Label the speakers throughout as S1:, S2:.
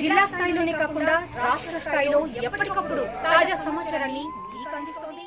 S1: జిల్లా స్థాయిలోనే కాకుండా రాష్ట్ర స్థాయిలో ఎప్పటికప్పుడు తాజా సమాచారాన్ని మీకు అందిస్తోంది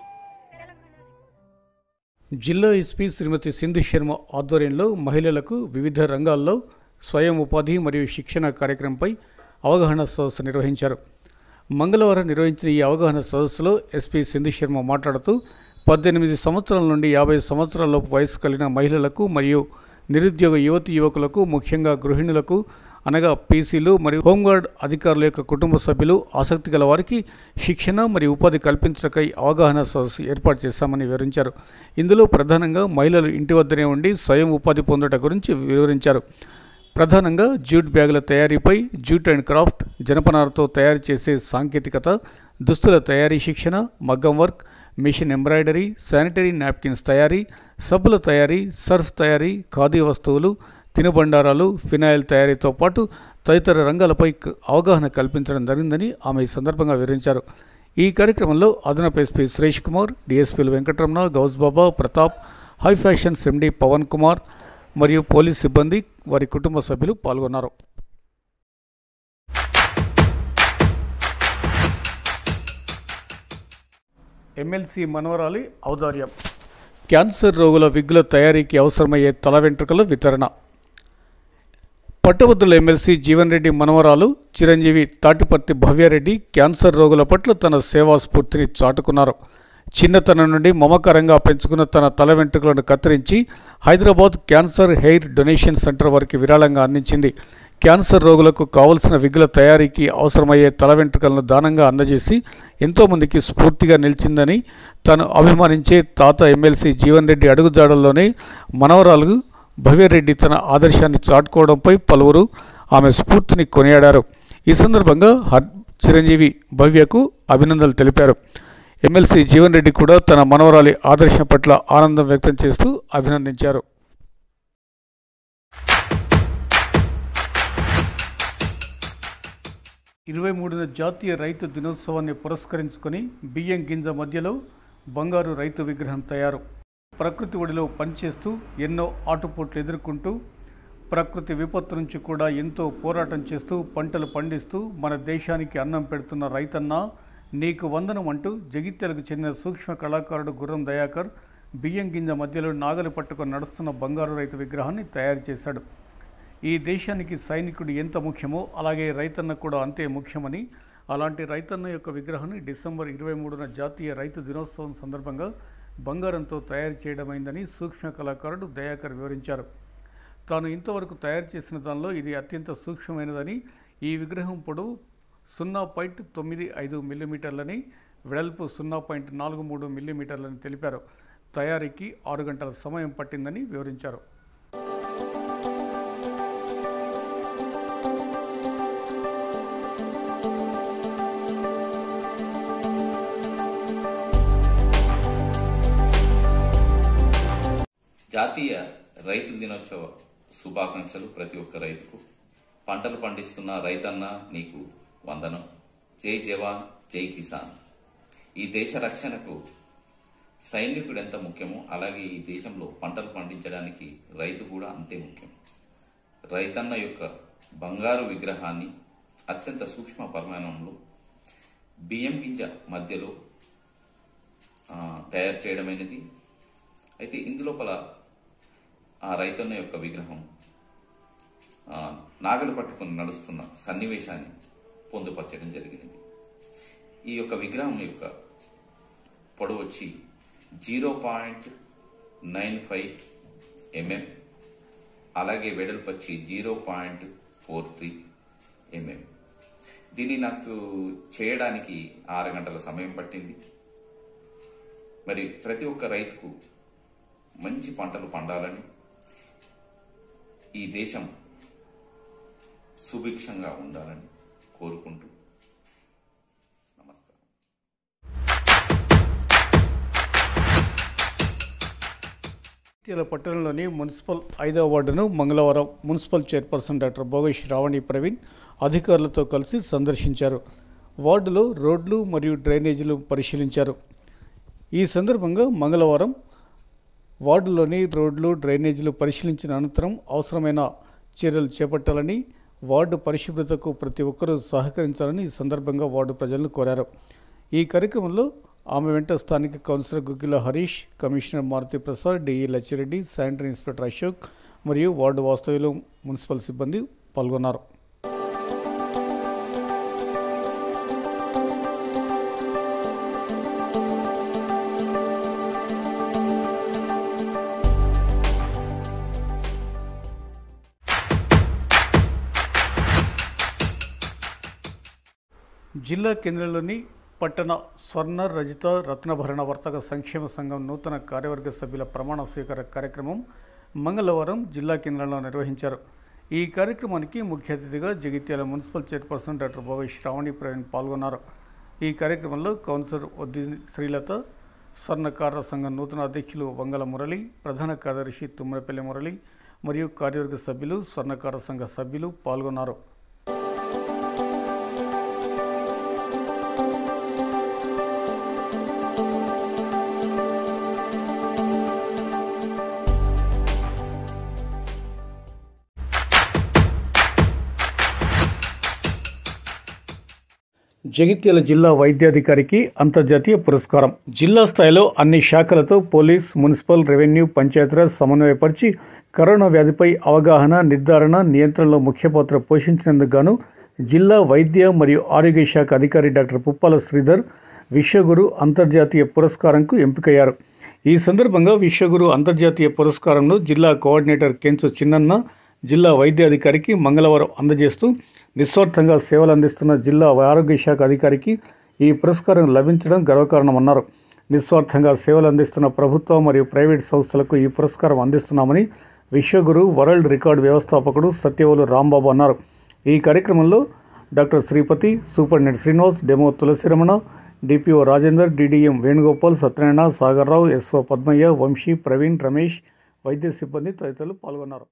S2: జిల్లా ఎస్పీ శ్రీమతి సింధు శర్మ ఆధ్వర్యంలో మహిళలకు వివిధ రంగాల్లో స్వయం ఉపాధి మరియు శిక్షణ కార్యక్రమంపై అవగాహన సదస్సు నిర్వహించారు మంగళవారం నిర్వహించిన ఈ అవగాహన సదస్సులో ఎస్పీ సింధు శర్మ మాట్లాడుతూ పద్దెనిమిది సంవత్సరాల నుండి యాభై సంవత్సరాలలోపు వయసు కలిగిన మహిళలకు మరియు నిరుద్యోగ యువతి యువకులకు ముఖ్యంగా గృహిణులకు అనగా పీసీలు మరియు హోంగార్డ్ అధికారుల యొక్క కుటుంబ సభ్యులు ఆసక్తి గల వారికి శిక్షణ మరియు ఉపాధి కల్పించటకై అవగాహన సదస్సు ఏర్పాటు చేశామని వివరించారు ఇందులో ప్రధానంగా మహిళలు ఇంటి వద్దనే ఉండి స్వయం ఉపాధి పొందట గురించి వివరించారు ప్రధానంగా జూట్ బ్యాగుల తయారీపై జూట్ అండ్ క్రాఫ్ట్ జనపనారతో తయారు చేసే సాంకేతికత దుస్తుల తయారీ శిక్షణ మగ్గం work machine embroidery sanitary napkins తయారీ సబ్బుల తయారీ సర్ఫ్ తయారీ ఖాదీ వస్తువులు తినుబండారాలు ఫినాయిల్ తయారీతో పాటు తదితర రంగాలపై క- అవగాహన కల్పించడం జరిగిందని ఆమె ఈ సందర్భంగా వివరించారు ఈ కార్యక్రమంలో అదనపు ఎస్పీ సురేష్ కుమార్ డిఎస్పీలు Venkataramana Gaus Baba Pratap high fashions MD Pavan Kumar మరియు పోలీస్ సిబ్బంది వారి కుటుంబ సభ్యులు పాల్గొన్నారు ఎమ్మెల్సీ మనవరాలి ఔదార్యం క్యాన్సర్ రోగుల విగ్గుల తయారీకి అవసరమయ్యే తల వెంట్రుకల వితరణ పట్టభద్రుల ఎమ్మెల్సీ జీవన్ రెడ్డి మనవరాలు చిరంజీవి తాటిపర్తి భవ్యారెడ్డి క్యాన్సర్ రోగుల పట్ల తన సేవా స్ఫూర్తిని చాటుకున్నారు చిన్నతనం నుండి మమకారంగా పెంచుకున్న తన తల వెంట్రుకలను కత్తిరించి Hyderabad cancer hair donation centre వారికి విరాళంగా అందించింది క్యాన్సర్ రోగులకు కావలసిన విగుల తయారీకి అవసరమయ్యే తల వెంట్రుకలను దానంగా అందజేసి ఎంతోమందికి స్ఫూర్తిగా నిలిచిందని తాను అభిమానించే తాత ఎమ్మెల్సీ జీవన్ రెడ్డి అడుగుజాడల్లోనే మనవరాలు భవ్యరెడ్డి తన ఆదర్శాన్ని చాటుకోవడంపై పలువురు ఆమె స్ఫూర్తిని కొనియాడారు ఈ సందర్భంగా హర్ చిరంజీవి భవ్యకు అభినందనలు తెలిపారు ఎమ్మెల్సీ జీవన్ రెడ్డి కూడా తన మనవరాలి ఆదర్శం పట్ల ఆనందం వ్యక్తం చేస్తూ అభినందించారు ఇరవై మూడున జాతీయ రైతు దినోత్సవాన్ని పురస్కరించుకొని బియ్యం గింజ మధ్యలో బంగారు రైతు విగ్రహం తయారు ప్రకృతి ఒడిలో పనిచేస్తూ ఎన్నో ఆటుపోట్లు ఎదుర్కొంటూ ప్రకృతి విపత్తు నుంచి కూడా ఎంతో పోరాటం చేస్తూ పంటలు పండిస్తూ మన దేశానికి అన్నం పెడుతున్న రైతన్న నీకు వందనం అంటూ జగిత్యాలకు చెందిన సూక్ష్మ కళాకారుడు గుర్రం దయాకర్ బియ్యం గింజ మధ్యలో నాగలి పట్టుకొని నడుస్తున్న బంగారు రైతు విగ్రహాన్ని తయారు చేశాడు ఈ దేశానికి సైనికుడు ఎంత ముఖ్యమో అలాగే రైతన్న కూడా అంతే ముఖ్యమని అలాంటి రైతన్న యొక్క విగ్రహాన్ని డిసెంబర్ ఇరవై మూడున జాతీయ రైతు దినోత్సవం సందర్భంగా బంగారంతో తయారు చేయడమైందని సూక్ష్మ కళాకారుడు దయాకర్ వివరించారు తాను ఇంతవరకు తయారు చేసిన దానిలో ఇది అత్యంత సూక్ష్మమైనదని ఈ విగ్రహం పొడవు సున్నా పాయింట్ తొమ్మిది ఐదు మిల్లీమీటర్లని వెడల్పు సున్నా పాయింట్ నాలుగు మూడు మిల్లీమీటర్లని తెలిపారు తయారీకి ఆరు గంటల సమయం పట్టిందని వివరించారు
S3: జాతీయ రైతు దినోత్సవ శుభాకాంక్షలు ప్రతి ఒక్క రైతుకు పంటలు పండిస్తున్న రైతన్న నీకు వందనం జై జవాన్ జై కిసాన్ ఈ దేశ రక్షణకు సైనికుడు ఎంత ముఖ్యమో అలాగే ఈ దేశంలో పంటలు పండించడానికి రైతు కూడా అంతే ముఖ్యం రైతన్న యొక్క బంగారు విగ్రహాన్ని అత్యంత సూక్ష్మ పరిమాణంలో బియ్యం గింజ మధ్యలో ఆ, తయారు చేయడమైనది అయితే ఇందులోపల ఆ రైతన్న యొక్క విగ్రహం ఆ, నాగలు పట్టుకొని నడుస్తున్న సన్నివేశాన్ని పొందుపరచడం జరిగింది ఈ యొక్క విగ్రహం యొక్క పొడవు వచ్చి zero point nine five MM అలాగే వెడల్పు వచ్చి zero point four three MM దీన్ని నాకు చేయడానికి ఆరు గంటల సమయం పట్టింది మరి ప్రతి ఒక్క రైతుకు మంచి పంటలు పండాలని ఈ దేశం సుభిక్షంగా ఉండాలని కోరుకుంటూ నమస్కారం
S2: ఇటీవల పట్టణంలోని మున్సిపల్ ఐదవ వార్డును మంగళవారం municipal chairperson doctor Bhogesh Ravani Praveen అధికారులతో కలిసి సందర్శించారు వార్డులో రోడ్లు మరియు డ్రైనేజీలు పరిశీలించారు ఈ సందర్భంగా మంగళవారం వార్డులోని రోడ్లు డ్రైనేజీలు పరిశీలించిన అనంతరం అవసరమైన చర్యలు చేపట్టాలని వార్డు పరిశుభ్రతకు ప్రతి ఒక్కరూ సహకరించాలని ఈ సందర్భంగా వార్డు ప్రజలను కోరారు ఈ కార్యక్రమంలో ఆమె వెంట స్థానిక councillor Guggila Harish commissioner Maruthi Prasad DE Lachireddy sanitary inspector Ashok మరియు వార్డు వాస్తవ్యులు మున్సిపల్ సిబ్బంది పాల్గొన్నారు జిల్లా కేంద్రంలోని పట్టణ స్వర్ణ రజిత రత్నభరణ వర్తక సంక్షేమ సంఘం నూతన కార్యవర్గ సభ్యుల ప్రమాణ స్వీకార కార్యక్రమం మంగళవారం జిల్లా కేంద్రంలో నిర్వహించారు ఈ కార్యక్రమానికి ముఖ్య అతిథిగా జగిత్యాల మున్సిపల్ చైర్పర్సన్ డాక్టర్ భోగ శ్రావణి ప్రవీణ్ పాల్గొన్నారు ఈ కార్యక్రమంలో కౌన్సిలర్ వద్ది శ్రీలత స్వర్ణకార సంఘం నూతన అధ్యక్షులు వంగల మురళి ప్రధాన కార్యదర్శి తుమ్మరపల్లి మురళి మరియు కార్యవర్గ సభ్యులు స్వర్ణకార సంఘ సభ్యులు పాల్గొన్నారు జగిత్యాల జిల్లా వైద్యాధికారికి అంతర్జాతీయ పురస్కారం జిల్లా స్థాయిలో అన్ని శాఖలతో పోలీస్ మున్సిపల్ రెవెన్యూ పంచాయతీరాజ్ సమన్వయపరిచి కరోనా వ్యాధిపై అవగాహన నిర్ధారణ నియంత్రణలో ముఖ్య పాత్ర పోషించినందుకు గాను జిల్లా వైద్య మరియు ఆరోగ్య శాఖ అధికారి డాక్టర్ పుప్పాల శ్రీధర్ విశ్వగురు అంతర్జాతీయ పురస్కారంకు ఎంపికయ్యారు ఈ సందర్భంగా విశ్వగురు అంతర్జాతీయ పురస్కారంలో జిల్లా కోఆర్డినేటర్ కెంచు చిన్నన్న జిల్లా వైద్యాధికారికి మంగళవారం అందజేస్తూ నిస్వార్థంగా సేవలు అందిస్తున్న జిల్లా ఆరోగ్య శాఖ అధికారికి ఈ పురస్కారం లభించడం గర్వకారణమన్నారు నిస్వార్థంగా సేవలు అందిస్తున్న ప్రభుత్వ మరియు ప్రైవేట్ సంస్థలకు ఈ పురస్కారం అందిస్తున్నామని విశ్వగురు వరల్డ్ రికార్డ్ వ్యవస్థాపకుడు సత్యవోలు రాంబాబు అన్నారు ఈ కార్యక్రమంలో doctor Sripathi superintendent Srinivas demo Tulasiramana DPO Rajender DDM Venugopal Satyanarayana Sagarrao SO Padmaiah Vamshi Praveen Ramesh వైద్య సిబ్బంది తదితరులు పాల్గొన్నారు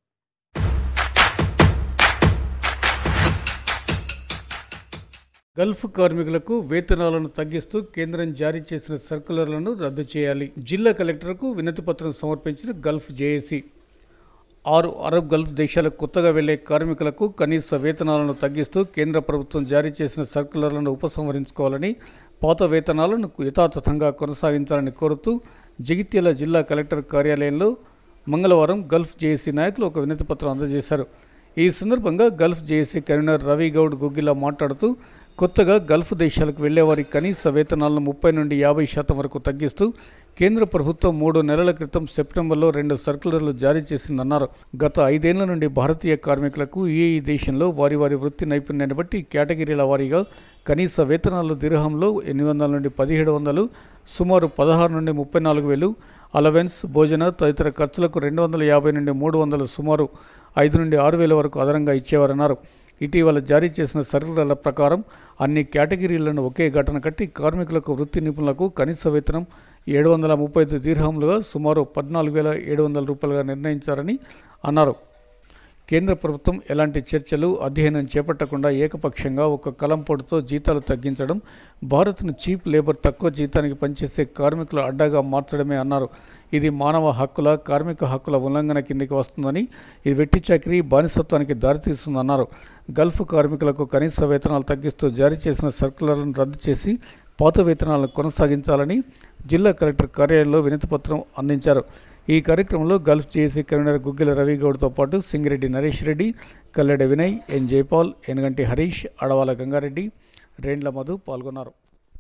S2: గల్ఫ్ కార్మికులకు వేతనాలను తగ్గిస్తూ కేంద్రం జారీ చేసిన సర్కులర్లను రద్దు చేయాలి జిల్లా కలెక్టర్కు వినతి పత్రం సమర్పించిన గల్ఫ్ జేఏసీ ఆరు అరబ్ గల్ఫ్ దేశాలకు కొత్తగా వెళ్లే కార్మికులకు కనీస వేతనాలను తగ్గిస్తూ కేంద్ర ప్రభుత్వం జారీ చేసిన సర్కులర్లను ఉపసంహరించుకోవాలని పాత వేతనాలను యథాతథంగా కొనసాగించాలని కోరుతూ జగిత్యాల జిల్లా కలెక్టర్ కార్యాలయంలో మంగళవారం గల్ఫ్ జేఏసీ నాయకులు ఒక వినతి పత్రం అందజేశారు ఈ సందర్భంగా gulf JAC convener Ravi Goud Guggila మాట్లాడుతూ కొత్తగా గల్ఫ్ దేశాలకు వెళ్లేవారి కనీస వేతనాలను ముప్పై నుండి యాభై శాతం వరకు తగ్గిస్తూ కేంద్ర ప్రభుత్వం మూడు నెలల క్రితం సెప్టెంబర్లో రెండు సర్కులర్లు జారీ చేసిందన్నారు గత ఐదేళ్ల నుండి భారతీయ కార్మికులకు ఈ ఈ దేశంలో వారి వారి వృత్తి నైపుణ్యాన్ని బట్టి కేటగిరీల వారీగా కనీస వేతనాలు దిర్హంలో ఎనిమిది వందల నుండి పదిహేడు వందలు సుమారు పదహారు నుండి ముప్పై నాలుగు వేలు అలవెన్స్ భోజన తదితర ఖర్చులకు రెండు వందల యాభై నుండి మూడు వందలు సుమారు ఐదు నుండి ఆరు వేల వరకు అదనంగా ఇచ్చేవారన్నారు ఇటీవల జారీ చేసిన సర్కులర్ల ప్రకారం అన్ని కేటగిరీలను ఒకే ఘటన కట్టి కార్మికులకు వృత్తి నిపుణులకు కనీస వేతనం ఏడు వందల ముప్పై ఐదు దీర్ఘములుగా సుమారు పద్నాలుగు వేల ఏడు వందల రూపాయలుగా నిర్ణయించారని అన్నారు కేంద్ర ప్రభుత్వం ఎలాంటి చర్చలు అధ్యయనం చేపట్టకుండా ఏకపక్షంగా ఒక కలంపోటుతో జీతాలు తగ్గించడం భారత్ను చీప్ లేబర్ తక్కువ జీతానికి పనిచేసే కార్మికుల అడ్డాగా మార్చడమే అన్నారు ఇది మానవ హక్కుల కార్మిక హక్కుల ఉల్లంఘన కిందికి వస్తుందని ఇది వెట్టి చాకిరీ బానిసత్వానికి దారితీస్తుందన్నారు గల్ఫ్ కార్మికులకు కనీస వేతనాలు తగ్గిస్తూ జారీ చేసిన సర్కులర్లను రద్దు చేసి పాత వేతనాలను కొనసాగించాలని జిల్లా కలెక్టర్ కార్యాలయంలో వినతిపత్రం అందించారు ఈ కార్యక్రమంలో గల్ఫ్ జేఏసీ కన్వీనర్ గుగ్గిల రవిగౌడ్తో పాటు సింగిరెడ్డి నరేష్ రెడ్డి కల్లెడ వినయ్ ఎన్ జైపాల్ ఎనగంటి హరీష్ అడవాల గంగారెడ్డి రేండ్ల మధు పాల్గొన్నారు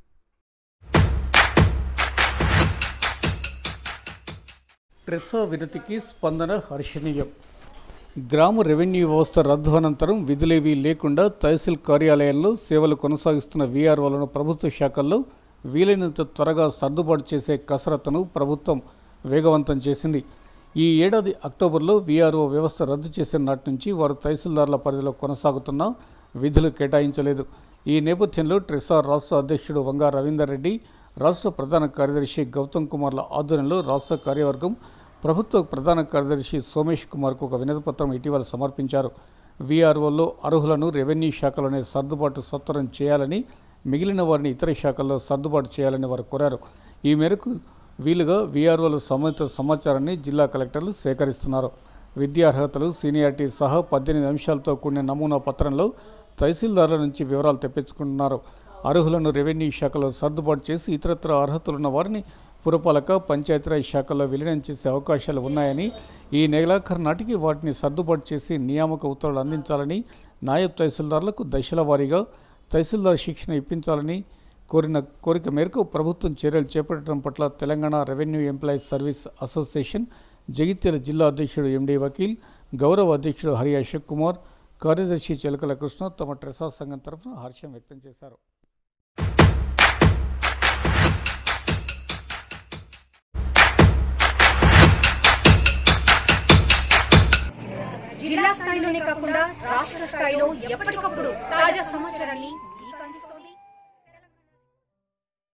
S2: ట్రెస్సా వినతికి స్పందన హర్షణీయం గ్రామ రెవెన్యూ వ్యవస్థ రద్దు అనంతరం విధులేవీ లేకుండా తహసీల్ కార్యాలయాల్లో సేవలు కొనసాగిస్తున్న వీఆర్ఓలను ప్రభుత్వ శాఖల్లో వీలైనంత త్వరగా సర్దుబాటు చేసే కసరత్తును ప్రభుత్వం వేగవంతం చేసింది ఈ ఏడాది అక్టోబర్లో వీఆర్ఓ వ్యవస్థ రద్దు చేసిన నాటి నుంచి వారు తహసీల్దార్ల పరిధిలో కొనసాగుతున్న విధులు కేటాయించలేదు ఈ నేపథ్యంలో ట్రెస్సా రాష్ట్ర అధ్యక్షుడు వంగా రవీందర్ రెడ్డి రాష్ట్ర ప్రధాన కార్యదర్శి గౌతమ్ కుమార్ల ఆధ్వర్యంలో రాష్ట్ర కార్యవర్గం ప్రభుత్వ ప్రధాన కార్యదర్శి సోమేష్ కుమార్కు ఒక వినతిపత్రం ఇటీవల సమర్పించారు వీఆర్ఓలో అర్హులను రెవెన్యూ శాఖలోనే సర్దుబాటు సత్వరం చేయాలని మిగిలిన వారిని ఇతర శాఖల్లో సర్దుబాటు చేయాలని వారు కోరారు ఈ మేరకు వీలుగా వీఆర్ఓల సంబంధిత సమాచారాన్ని జిల్లా కలెక్టర్లు సేకరిస్తున్నారు విద్యా అర్హతలు సీనియారిటీ సహా పద్దెనిమిది అంశాలతో కూడిన నమూనా పత్రంలో తహసీల్దార్ల నుంచి వివరాలు తెప్పించుకుంటున్నారు అర్హులను రెవెన్యూ శాఖలో సర్దుబాటు చేసి ఇతరత్ర అర్హతలున్న వారిని పురపాలక పంచాయతీరాజ్ శాఖల్లో విలీనం చేసే అవకాశాలు ఉన్నాయని ఈ నెలాఖరు నాటికి వాటిని సర్దుబాటు చేసి నియామక ఉత్తర్వులు అందించాలని నాయబ్ తహసీల్దార్లకు దశల వారీగా తహసీల్దార్ శిక్షణ ఇప్పించాలని కోరిన కోరిక మేరకు ప్రభుత్వం చర్యలు చేపట్టడం పట్ల Telangana revenue employees service association Jagtial జిల్లా అధ్యక్షుడు ఎండి వకీల్ గౌరవ అధ్యక్షుడు హరి అశోక్ కుమార్ కార్యదర్శి చిలకల కృష్ణ తమ ట్రెసా సంఘం తరఫున హర్షం వ్యక్తం చేశారు
S1: జిల్లా స్థాయిలోనే కాకుండా రాష్ట్ర స్థాయిలో ఎప్పటికప్పుడు తాజా సమాచారాన్ని